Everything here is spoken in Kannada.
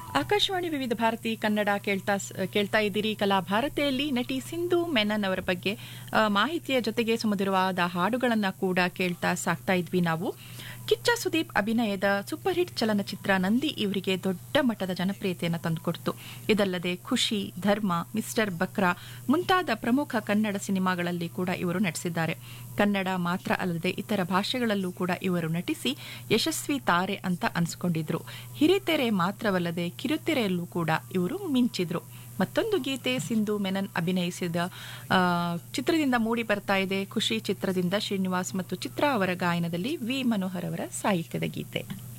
ಆಕಾಶವಾಣಿ ವಿವಿಧ ಭಾರತಿ ಕನ್ನಡ ಕೇಳ್ತಾ ಸ್- ಕೇಳ್ತಾ ಇದ್ದೀರಿ ಕಲಾ ಭಾರತಿಯಲ್ಲಿ ನಟಿ ಸಿಂಧು ಮೆನನ್ ಅವರ ಬಗ್ಗೆ ಆ, ಮಾಹಿತಿಯ ಜೊತೆಗೆ ಸುಮಧುರವಾದ ಹಾಡುಗಳನ್ನ ಕೂಡ ಕೇಳ್ತಾ ಸಾಕ್ತಾ ಇದ್ವಿ ನಾವು ಕಿಚ್ಚ ಸುದೀಪ್ ಅಭಿನಯದ ಸೂಪರ್ ಹಿಟ್ ಚಲನಚಿತ್ರ ನಂದಿ ಇವರಿಗೆ ದೊಡ್ಡ ಮಟ್ಟದ ಜನಪ್ರಿಯತೆಯನ್ನು ತಂದುಕೊಡ್ತು ಇದಲ್ಲದೆ ಖುಷಿ ಧರ್ಮ ಮಿಸ್ಟರ್ ಬಕ್ರಾ ಮುಂತಾದ ಪ್ರಮುಖ ಕನ್ನಡ ಸಿನಿಮಾಗಳಲ್ಲಿ ಕೂಡ ಇವರು ನಟಿಸಿದ್ದಾರೆ ಕನ್ನಡ ಮಾತ್ರ ಅಲ್ಲದೆ ಇತರ ಭಾಷೆಗಳಲ್ಲೂ ಕೂಡ ಇವರು ನಟಿಸಿ ಯಶಸ್ವಿ ತಾರೆ ಅಂತ ಅನ್ಸ್ಕೊಂಡಿದ್ರು ಹಿರಿತೆರೆ ಮಾತ್ರವಲ್ಲದೆ ಕಿರುತೆರೆಯಲ್ಲೂ ಕೂಡ ಇವರು ಮಿಂಚಿದ್ರು ಮತ್ತೊಂದು ಗೀತೆ ಸಿಂಧು ಮೆನನ್ ಅಭಿನಯಿಸಿದ ಆ, ಚಿತ್ರದಿಂದ ಮೂಡಿ ಬರ್ತಾ ಇದೆ ಖುಷಿ ಚಿತ್ರದಿಂದ ಶ್ರೀನಿವಾಸ್ ಮತ್ತು ಚಿತ್ರಾ ಅವರ ಗಾಯನದಲ್ಲಿ ವಿ ಮನೋಹರ್ ಅವರ ಸಾಹಿತ್ಯದ ಗೀತೆ